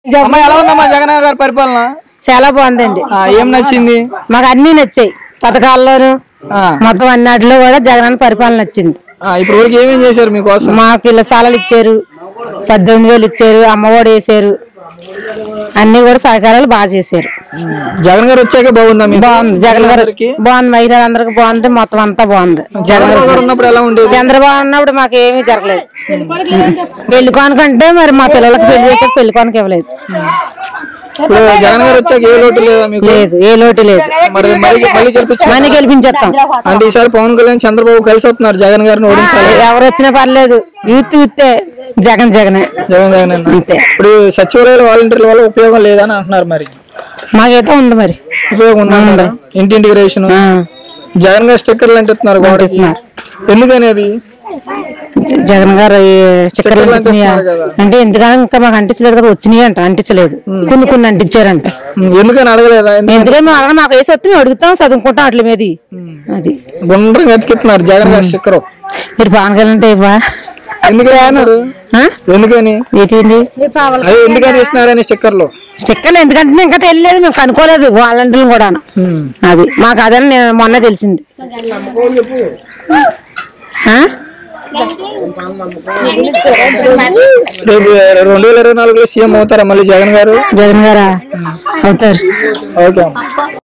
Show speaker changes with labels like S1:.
S1: అమ్మా ఎలా ఉందమ్మా జగన్ గారి పరిపాలన
S2: చాలా బాగుందండి
S1: ఆ, ఏం నచ్చింది
S2: మాకు అన్ని నచ్చాయి పథకాల్లోను
S1: ఆ,
S2: మొత్తం అన్నిటిలో కూడా జగన్ పరిపాలన నచ్చింది
S1: ఆ, ఇప్పుడు వరకు ఏమేం చేశారు మీకోసం
S2: మాకు ఇళ్ళ స్థలాలు ఇచ్చారు పద్దెనిమిది వేలు ఇచ్చారు అమ్మఒడి వేసారు అన్ని కూడా సహకారాలు బాగా చేశారు
S1: జగన్ గారు వచ్చాక బాగుందా మీకు
S2: బాగుంది జగన్ గారు
S1: అందరికీ?
S2: బాగుంది మహిళలందరికీ బాగుంది మొత్తం అంతా బాగుంది
S1: చంద్రబాబు గారు ఉన్నప్పుడు ఎలా ఉండేది
S2: చంద్రబాబు ఉన్నప్పుడు మాకు ఏమీ జరగలేదు పెళ్లి కానుకంటే మరి మా పిల్లలకి పెళ్లి చేసే పెళ్లి కానుక ఇవ్వలేదు
S1: ఇప్పుడు జగన్ గారు వచ్చాక ఏ లోటు లేదా మీకు
S2: లేదు ఏ లోటు లేదు
S1: మరి మళ్ళీ మళ్ళీ గెలిపించారు
S2: మనీ గెలిపించేస్తాం
S1: అంటే ఈసారి పవన్ కళ్యాణ్ చంద్రబాబు కలిసి వస్తున్నారు జగన్ గారిని ఓడించాలి
S2: ఎవరు వచ్చినా పర్లేదు యూత్ యూతే జగన్ జగనే
S1: జగన్ జగన్ అన్న.
S2: అంతే
S1: ఇప్పుడు సచివాలయాల వాలంటీర్ల వల్ల ఉపయోగం లేదని అంటున్నారు మరి
S2: మాకైతే ఉంది మరి
S1: ఉపయోగం ఉందంటారా ఇంటింటికి రేషన్
S2: ఆ,
S1: జగన్ గారు స్టిక్కర్లు అంటున్నారు గోడకి
S2: అంటిస్తున్నారు.
S1: ఎందుకని అది
S2: జగన్ గారు ఈ స్టిక్కర్లు
S1: స్టిక్కర్లు
S2: అంటించినాయా?
S1: అంటిస్తున్నారు కదా.
S2: అంటే ఎందుకని ఇంకా మాకు అంటించలేదు కదా వచ్చినాయి అంట అంటించలేదు కొన్ని కొన్ని అంటించారంట
S1: ఉమ్, ఎందుకని అడగలేదా ఎందుకు
S2: ఎందుకని మేము అడగ మాకు వేసి వస్తే మేము అడుగుతాం చదువుకుంటాం అట్ల మీద అది
S1: గుండ్రంగా ఎత్తుకెత్తున్నారు జగన్ గారు స్టిక్కర్
S2: మీరు పవన్ కళ్యాణ్ అంటే ఇవ్వా
S1: ఎందుకని అన్నారు
S2: ఆ?
S1: ఎందుకని
S2: ఏంటి
S1: అదే ఎందుకని ఇస్తున్నారని స్టిక్కర్లు
S2: స్టిక్కర్లు ఎందుకంటే ఇంకా తెలియలేదు మేము కనుక్కోలేదు వాలంటీర్లు కూడా అది మాకు అదని నేను మొన్న తెలిసింది ఆ?
S1: రేపు రెండు వేల ఇరవై నాలుగులో సీఎం అవుతారా మళ్ళీ జగన్ గారు
S2: జగన్ గారా అవుతారు
S1: ఓకే అమ్మా